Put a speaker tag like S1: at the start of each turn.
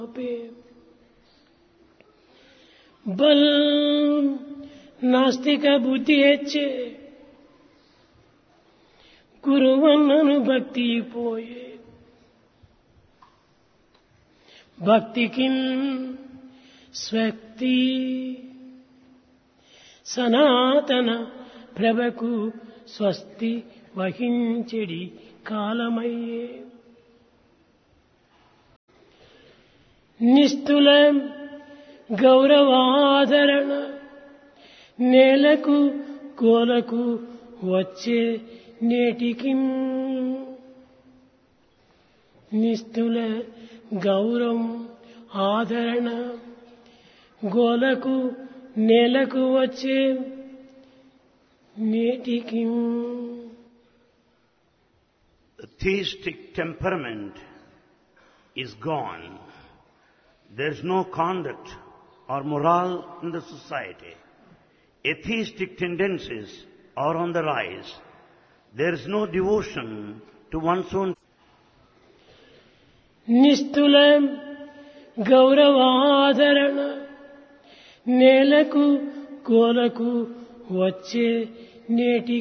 S1: पे బల్ నాస్తిక బుద్ధి హెచ్చే గురువన్నను భక్తి పోయే భక్తికి స్వక్తి సనాతన ప్రభకు స్వస్తి వహించెడి కాలమయ్యే నిస్తుల గౌరవాదరణ నేలకు కోలకు వచ్చే నేటికి నిస్తుల గౌరవం ఆదరణ గోలకు నేలకు వచ్చే నేటికి
S2: The theistic temperament is gone. There is no conduct or morale in the society. Atheistic tendencies are on the rise. There is no devotion to one's own
S1: నిస్తుల గౌరవాదరణ నేలకు కోలకు వచ్చే నేటి